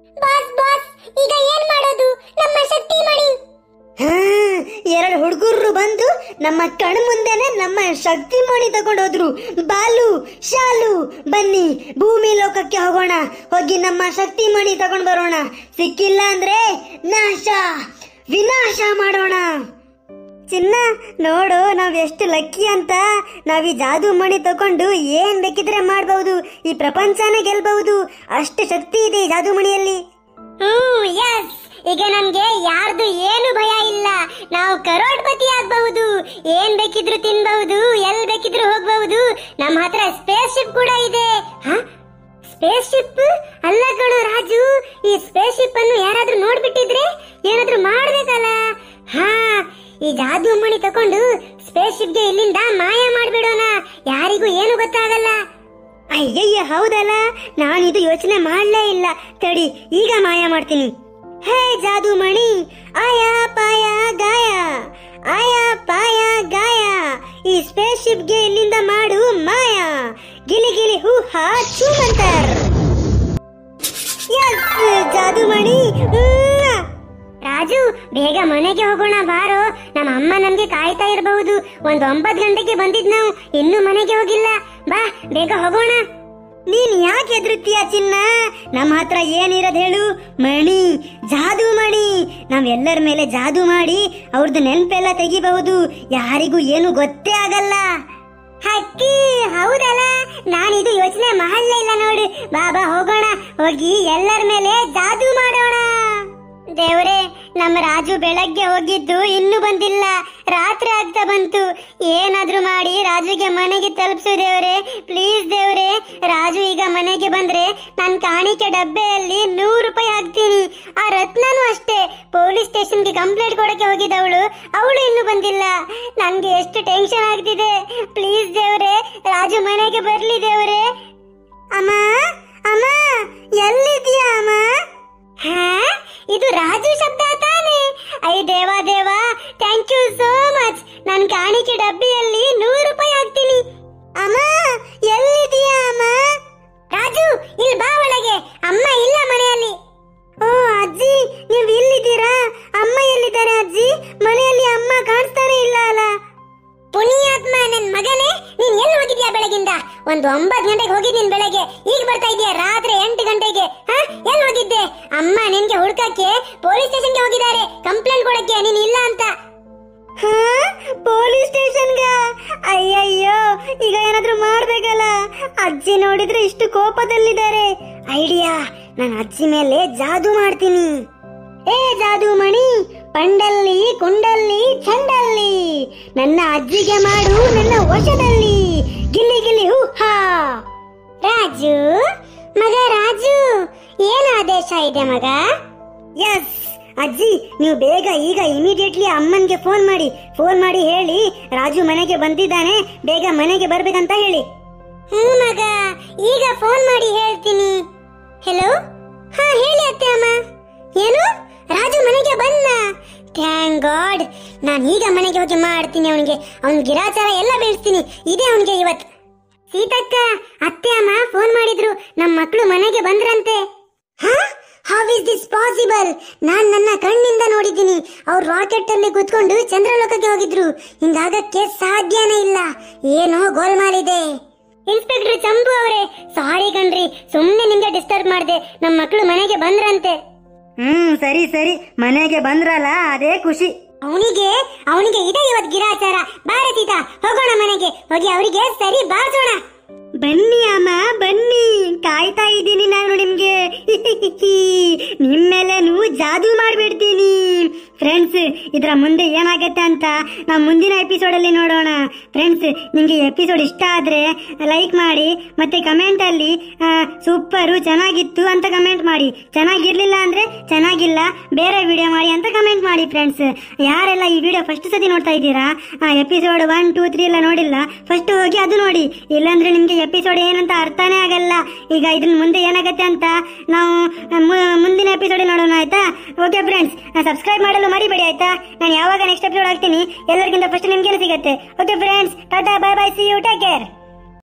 Boss boss ಈಗ ಏನ್ ಮಾಡೋದು ನಮ್ಮ ಶಕ್ತಿ ಮಣಿ ಹಾ, ಎರಡು ಹುಡುಗರು ಬಂದು ನಮ್ಮ ಕಣ್ ಮುಂದೆನೆ ನಮ್ಮ ಶಕ್ತಿ ಮಣಿ ತಗೊಂಡೋದ್ರು ಬಾಲು ಶಾಲು ಬನ್ನಿ ಭೂಮಿ ಲೋಕಕ್ಕೆ ಹೋಗೋಣ ಹೋಗಿ ನಮ್ಮ ಶಕ್ತಿ ಮಣಿ ತಗೊಂಡ್ ಬರೋಣ ಸಿಕ್ಕಿಲ್ಲ ಅಂದ್ರೆ ನಾಶ ವಿನಾಶ ಮಾಡೋಣ ಚಿನ್ನ ನೋಡು ನಾವ್ ಎಷ್ಟು ಲಕ್ಕಿ ಅಂತ ನಾವ್ ಈ ಜಾದೂ ಮಣಿ ತಗೊಂಡು ಏನ್ ಬೇಕಿದ್ರೆ ಮಾಡ್ಬಹುದು ಈ ಪ್ರಪಂಚನ ಗೆಲ್ಬಹುದು ಅಷ್ಟು ಶಕ್ತಿ ಇದೆ ಈ ಜಾದೂ ಮಣಿಯಲ್ಲಿ ಹ್ಮ್ ಎಸ್ ಈಗ ನಮ್ಗೆ ಯಾರ್ದು ಏನು ಭಯ ಇಲ್ಲ ನಾವು ಕರೋಡ್ಪತಿ ಆಗ್ಬಹುದು ಏನ್ ಬೇಕಿದ್ರು ತಿನ್ಬಹುದು ಎಲ್ ಬೇಕಿದ್ರು ಹೋಗ್ಬಹುದು ನಮ್ಮ ಹತ್ರ ಸ್ಪೇಸ್ ಶಿಪ್ ಕೂಡ ಇದೆ ಸ್ಪೇಸ್ ಶಿಪ್ ಅಲ್ಲ ಕಣೋ ರಾಜು ಈ ಸ್ಪೇಸ್ ಶಿಪ್ ಅನ್ನು ಯಾರಾದ್ರೂ ನೋಡ್ಬಿಟ್ಟಿದ್ರೆ ಏನಾದ್ರೂ ಮಾಡ್ಬೇಕಲ್ಲ ಹಾ ಈ ಜಾದೂ ಮಣಿ ತಕೊಂಡು ಸ್ಪೇಸ್ ಶಿಪ್ಗೆ ಇಲ್ಲಿಂದ ಮಾಯ ಮಾಡ್ಬಿಡೋಣ ಯಾರಿಗೂ ಏನು ಗೊತ್ತಾಗಲ್ಲ ಅಯ್ಯಯ್ಯ ಹೌದಲ್ಲ ನಾನಿದು ಯೋಚನೆ ಮಾಡ್ಲೇ ಇಲ್ಲ ತಡಿ ಈಗ ಮಾಯ ಮಾಡ್ತೀನಿ ಹೇ ಜಾದೂ ಮಣಿ ಆಯ ಪಾಯ ಗಾಯ ಆಯ ಪಾಯ ಗಾಯ ಈ ಸ್ಪೇಸ್ ಶಿಪ್ಗೆ ಇಲ್ಲಿಂದ ಮಾಡು ಮಾಯ ಗಿಲಿ ಗಿಲಿ ಹೂ ಹಾ ಚೂಮಂತರ್ ಯಸ್ ಜಾದೂ ಮಣಿ ಮ್ವಾ! ರಾಜು ಬೇಗ ಮನೆಗೆ ಹೋಗೋಣ ಬಾರೋ ನಮ್ಮ ಅಮ್ಮ ನಮ್ಗೆ ಕಾಯ್ತಾ ಇರಬಹುದು ಒಂದ್ ಒಂಬತ್ ಗಂಟೆಗೆ ಬಂದಿದ್ ನಾವು ಇನ್ನೂ ಮನೆಗೆ ಹೋಗಿಲ್ಲ ಬಾ ಬೇಗ ಹೋಗೋಣ ನೀನ್ ಯಾಕೆ ಹೆದರುತ್ತೀಯ ಚಿನ್ನ ನಮ್ಮ ಹತ್ರ ಏನಿರೋದ್ ಹೇಳು ಮಣಿ ಜಾದೂ ಮಣಿ ನಾವೆಲ್ಲರ ಮೇಲೆ ಜಾದೂ ಮಾಡಿ ಅವ್ರದ್ದು ನೆನ್ಪೆಲ್ಲ ತೆಗಿಬಹುದು ಯಾರಿಗೂ ಏನು ಗೊತ್ತೇ ಆಗಲ್ಲ ಹಕ್ಕಿ ಹೌದಲ್ಲ ನಾನಿದು ಯೋಚನೆ ಮಾಡಲೇ ಇಲ್ಲ ನೋಡು ಬಾಬಾ ಹೋಗೋಣ ಹೋಗಿ ಎಲ್ಲರ ಮೇಲೆ ಜಾದೂ ಮಾಡೋಣ ದೇವ್ರೆ ನಮ್ಮ ರಾಜು ಬೆಳಗ್ಗೆ ಹೋಗಿದ್ದು ಇನ್ನೂ ಬಂದಿಲ್ಲ ರಾತ್ರಿ ಆಗ್ತಾ ಬಂತು ಏನಾದ್ರೂ ಮಾಡಿ ರಾಜುಗೆ ಮನೆಗೆ ತಲುಪಿಸು ದೇವ್ರೆ ಪ್ಲೀಸ್ ದೇವ್ರೆ ರಾಜು ಈಗ ಮನೆಗೆ ಬಂದ್ರೆ ನನ್ ಕಾಣಿಕೆ ಡಬ್ಬೆಯಲ್ಲಿ ನೂರು ರೂಪಾಯಿ ಹಾಕ್ತೀನಿ ಆ ರತ್ನನೂ ಅಷ್ಟೇ ಪೊಲೀಸ್ ಸ್ಟೇಷನ್ಗೆ ಕಂಪ್ಲೇಂಟ್ ಕೊಡಕ್ಕೆ ಹೋಗಿದ್ದವಳು ಅವಳು ಇನ್ನೂ ಬಂದಿಲ್ಲ ನನ್ಗೆ ಎಷ್ಟು ಟೆನ್ಷನ್ ಆಗ್ತಿದೆ ಪ್ಲೀಸ್ ದೇವ್ರೆ ರಾಜು ಮನೆಗೆ ಬರ್ಲಿ ದೇವ್ರೆ ಅಮ್ಮ ಅಮ್ಮ ಎಲ್ಲಿದ್ಯಾ ಅಮ್ಮ ಹಾ ಇದು ರಾಜು ಶಬ್ದ ತಾನೆ ಐ ದೇವಾ ದೇವಾ ಥ್ಯಾಂಕ್ ಯು ಸೋ ಮಚ್ ನನ್ ಕಾಣಿಕೆ ಡಬ್ಬಿಯಲ್ಲಿ ನೂರು ರೂಪಾಯಿ ಹಾಕ್ತೀನಿ ಅಮ್ಮ ಎಲ್ಲಿದ್ಯಾ ಅಮ್ಮ ರಾಜು ಇಲ್ಲಿ ಬಾ ಒಳಗೆ ಅಮ್ಮ ಇಲ್ಲ ಮನೆಯಲ್ಲಿ ಓ ಅಜ್ಜಿ ನೀವ್ ಇಲ್ಲಿದ್ದೀರಾ ಅಮ್ಮ ಎಲ್ಲಿದ್ದಾರೆ ಅಜ್ಜಿ ಮನೆಯಲ್ಲಿ ಅಮ್ಮ ಕಾಣಿಸ್ತಾನೆ ಇಲ್ಲ ಅಲ್ಲ ಪುಣ್ಯಾತ್ಮ ನನ್ ಮಗನೇ ನೀನ್ ಎಲ್ಲಿ ಹೋಗಿದ್ಯಾ ಬೆಳಗಿಂದ ಒಂದು ಒಂಬತ್ತು ಗಂಟೆಗೆ ಹೋಗಿದ್ದೀನಿ ಬೆಳಗ್ಗೆ ಈಗ ಬರ್ತಾ ಇದೀಯ ರಾತ್ರಿ ಎಂಟು ಗಂಟೆಗೆ ಹಾ ಎಲ್ಲಿ ಹೋಗಿದ್ದೆ ಅಮ್ಮ ನಿನ್ಗೆ ಹುಡ್ಕಕ್ಕೆ ಪೊಲೀಸ್ ಸ್ಟೇಷನ್ಗೆ ಹೋಗಿದ್ದಾರೆ ಕಂಪ್ಲೇಂಟ್ ಕೊಡಕ್ಕೆ ನೀನ್ ಇಲ್ಲ ಅಂತ ಹಾ ಪೊಲೀಸ್ ಸ್ಟೇಷನ್ಗ ಅಯ್ಯಯ್ಯೋ ಈಗ ಏನಾದ್ರೂ ಮಾಡ್ಬೇಕಲ್ಲ ಅಜ್ಜಿ ನೋಡಿದ್ರೆ ಇಷ್ಟು ಕೋಪದಲ್ಲಿದ್ದಾರೆ ಐಡಿಯಾ ನಾನು ಅಜ್ಜಿ ಮೇಲೆ ಜಾದೂ ಮಾಡ್ತೀನಿ ಏ ಜಾದೂ ಮಣಿ ಪಂಡಲ್ಲಿ ಕುಂಡಲ್ಲಿ ಚಂಡಲ್ಲಿ ನನ್ನ ಅಜ್ಜಿಗೆ ಮಾಡು ನನ್ನ ವಶದಲ್ಲಿ ಗಿಲ್ಲಿ ಗಿಲ್ಲಿ ಹೂ ಹಾ ರಾಜು ಮಗ ರಾಜು ಏನು ಆದೇಶ ಇದೆ ಮಗ ಎಸ್ ಅಜ್ಜಿ ನೀವು ಬೇಗ ಈಗ ಇಮಿಡಿಯೇಟ್ಲಿ ಅಮ್ಮನ್ಗೆ ಫೋನ್ ಮಾಡಿ ಫೋನ್ ಮಾಡಿ ಹೇಳಿ ರಾಜು ಮನೆಗೆ ಬಂದಿದ್ದಾನೆ ಬೇಗ ಮನೆಗೆ ಬರ್ಬೇಕಂತ ಹೇಳಿ ಹ್ಮ್ ಮಗ ಈಗ ಫೋನ್ ಮಾಡಿ ಹೇಳ್ತೀನಿ ಹೆಲೋ ಹಾ ಹೇಳಿ ಅತ್ತೆ ಅಮ್ಮ ಏನು ರಾಜು ಮನೆಗೆ ಬಂದ ಥ್ಯಾಂಕ್ ಗಾಡ್ ನಾನು ಈಗ ಮನೆಗೆ ಹೋಗಿ ಮಾಡ್ತೀನಿ ಅವನಿಗೆ ಅವನ ಗಿರಾಚಾರ ಎಲ್ಲ ಬೀಳ್ತೀನಿ ಇದೆ ಅವನಿಗೆ ಇವತ್ತು ಸೀತಕ್ಕ ಅತ್ತೆ ಅಮ್ಮ ಫೋನ್ ಮಾಡಿದ್ರು ನಮ್ಮ ಮಕ್ಕಳು ಮನೆಗೆ ಬಂದ್ರಂತೆ ಹೌ ಇಸ್ ದಿಸ್ ಪಾಸಿಬಲ್ ನಾನ್ ನನ್ನ ಕಣ್ಣಿಂದ ನೋಡಿದ್ದೀನಿ ಅವ್ರು ರಾಕೆಟ್ ಅಲ್ಲಿ ಕುತ್ಕೊಂಡು ಚಂದ್ರಲೋಕಕ್ಕೆ ಹೋಗಿದ್ರು ಹಿಂಗಾಗಕ್ಕೆ ಸಾಧ್ಯನೇ ಇಲ್ಲ ಏನೋ ಗೋಲ್ಮಾಲಿದೆ ಇನ್ಸ್ಪೆಕ್ಟರ್ ಚಂಪು ಅವರೇ ಸಾರಿ ಕಣ್ರಿ ಸುಮ್ನೆ ನಿಮ್ಗೆ ಡಿಸ್ಟರ್ಬ್ ಮಾಡ್ದೆ ನಮ್ಮ ಮಕ್ಕಳು ಮನೆಗೆ ಬಂದ್ರಂತೆ ಹ್ಮ್ ಸರಿ ಸರಿ ಮನೆಗೆ ಬಂದ್ರಲ್ಲ ಅದೇ ಖುಷಿ ಅವನಿಗೆ ಅವನಿಗೆ ಇದೆ ಇವತ್ ಗಿರಾಚಾರ ಭಾರತೀತ ಹೋಗೋಣ ಮನೆಗೆ ಹೋಗಿ ಅವರಿಗೆ ಸರಿ ಬಾರ್ಸೋಣ ಬನ್ನಿ ಅಮ್ಮ ಬನ್ನಿ ಕಾಯ್ತಾ ಇದ್ದೀನಿ ನಾನು ನಿಮ್ಗೆ ನಿಮ್ಮೆಲ್ಲನೂ ಜಾದೂ ಮಾಡ್ಬಿಡ್ತೀನಿ ಫ್ರೆಂಡ್ಸ್ ಇದರ ಮುಂದೆ ಏನಾಗತ್ತೆ ಅಂತ ನಾವು ಮುಂದಿನ ಎಪಿಸೋಡ್ ಅಲ್ಲಿ ನೋಡೋಣ ಫ್ರೆಂಡ್ಸ್ ನಿಮ್ಗೆ ಎಪಿಸೋಡ್ ಇಷ್ಟ ಆದ್ರೆ ಲೈಕ್ ಮಾಡಿ ಮತ್ತೆ ಕಮೆಂಟ್ ಅಲ್ಲಿ ಸೂಪರು ಚೆನ್ನಾಗಿತ್ತು ಅಂತ ಕಮೆಂಟ್ ಮಾಡಿ ಚೆನ್ನಾಗಿರ್ಲಿಲ್ಲ ಅಂದ್ರೆ ಚೆನ್ನಾಗಿಲ್ಲ ಬೇರೆ ವಿಡಿಯೋ ಮಾಡಿ ಅಂತ ಕಮೆಂಟ್ ಮಾಡಿ ಫ್ರೆಂಡ್ಸ್ ಯಾರೆಲ್ಲ ಈ ವಿಡಿಯೋ ಫಸ್ಟ್ ಸತಿ ನೋಡ್ತಾ ಇದ್ದೀರಾ ಎಪಿಸೋಡ್ ಒನ್ ಟೂ ತ್ರೀ ಎಲ್ಲ ನೋಡಿಲ್ಲ ಫಸ್ಟ್ ಹೋಗಿ ಅದು ನೋಡಿ ಇಲ್ಲಾಂದ್ರೆ ನಿಮ್ಗೆ ಎಪಿಸೋಡ್ ಏನಂತ ಅರ್ಥನೇ ಆಗಲ್ಲ ಈಗ ಇದ್ರ ಮುಂದೆ ಏನಾಗತ್ತೆ ಅಂತ ನಾವು ಮು- ಮುಂದಿನ ಎಪಿಸೋಡ್ ನೋಡೋಣ ಆಯ್ತಾ ಓಕೆ ಫ್ರೆಂಡ್ಸ್ ಸಬ್ಸ್ಕ್ರೈಬ್ ಮಾಡಲು ಮರಿಬೇಡಿ ಆಯ್ತಾ ನಾನು ಯಾವಾಗ ನೆಕ್ಸ್ಟ್ ಎಪಿಸೋಡ್ ಹಾಕ್ತೀನಿ ಎಲ್ಲರಿಗಿಂತ ಫಸ್ಟ್ ನಿಮ್ಗೇನು ಸಿಗತ್ತೆ okay friends tata bye bye see you take care